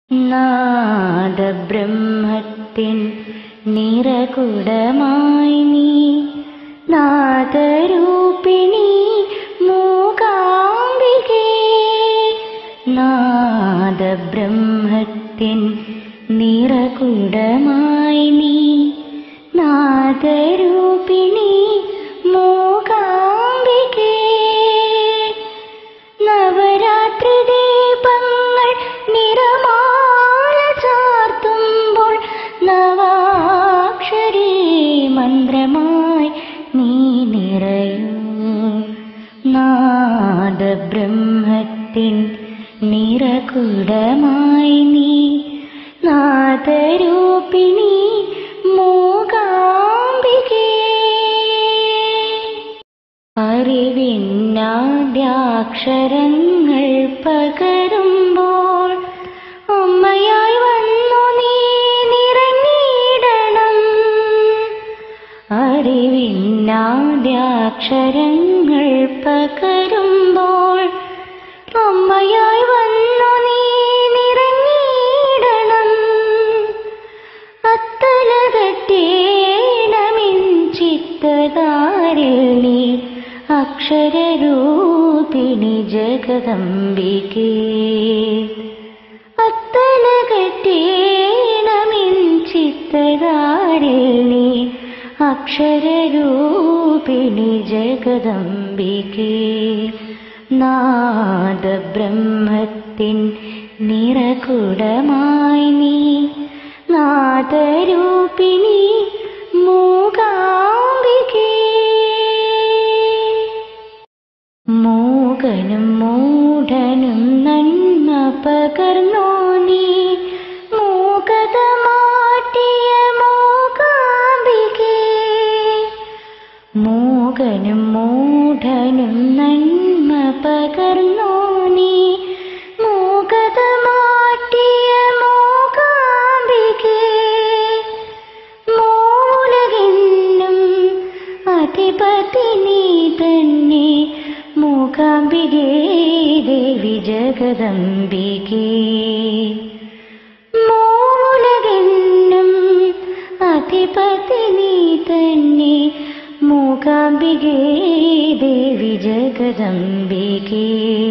നാദബ്രഹ്മത്തിൻ നിറകുടമായി നീ നാദരൂപിണി മൂകാംബികേ നാദബ്രഹ്മത്തിൻ നിറകുടമായി നീ നാദരൂപിണി മൂകാംബികേ നവരാത്രി ദീപങ്ങൾ നിറമാല ചാർത്തുമ്പോൾ നവാക്ഷരി മന്ത്രമായി നീ നിറയൂ നാദബ്രഹ്മത്തിൻ നിറകുടമായി നീ നാദരൂപിണി മൂകാംബികേ അറിവിന്നാദ്യാക്ഷരങ്ങൾ പകരുമ്പോൾ അമ്മയായി വന്നു നീ നിറഞ്ഞിടണം അറിവിന്നാദ്യാക്ഷരങ്ങൾ പകരുമ്പോൾ അമ്മയായി വന്നു നീ നിറഞ്ഞിടണം അത്തലകട്ടേണമിഞ്ചിത്തതാരിൽ നീ അക്ഷരരൂപിണി ജഗദംബികേ അത്തലകട്ടേണമിഞ്ചിത്തതാരിൽ നീ അക്ഷരരൂപിണി ജഗദംബികേ നാദബ്രഹ്മത്തിൻ നിറകുടമായി നീ നാദരൂപിണി മൂകാംബികേ മൂകനും മൂഢനും നന്മ പകർന്നോ നീ മൂകത മാറ്റിയ മൂകാംബികേ മൂകനും മൂഢനും നന്മ പകർന്നോ നീ മൂകത മാറ്റിയ മൂകാംബികേ മൂലകെന്നും അധിപതി നീ തന്നെ മൂകാംബികേ ദേവി ജഗദംബികേ മൂലകെന്നും അധിപതി നീ തന്നെ മൂകാംബികേ ദേവി ജഗദംബികേ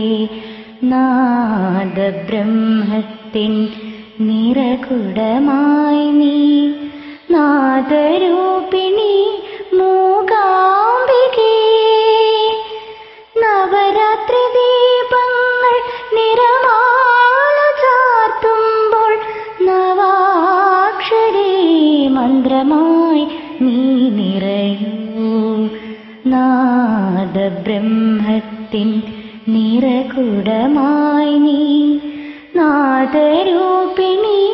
നാദബ്രഹ്മത്തിൻ നിറകുടമായി നീ നാദരൂപിണി മൂകാംബികേ നവരാത്രി ദീപങ്ങൾ നിറമാല ചാർത്തുമ്പോൾ നവാക്ഷരി മന്ത്രമായി നീ നിറയൂ നാദബ്രഹ്മത്തിൻ നിറകുടമായി നീ നാദരൂപിണി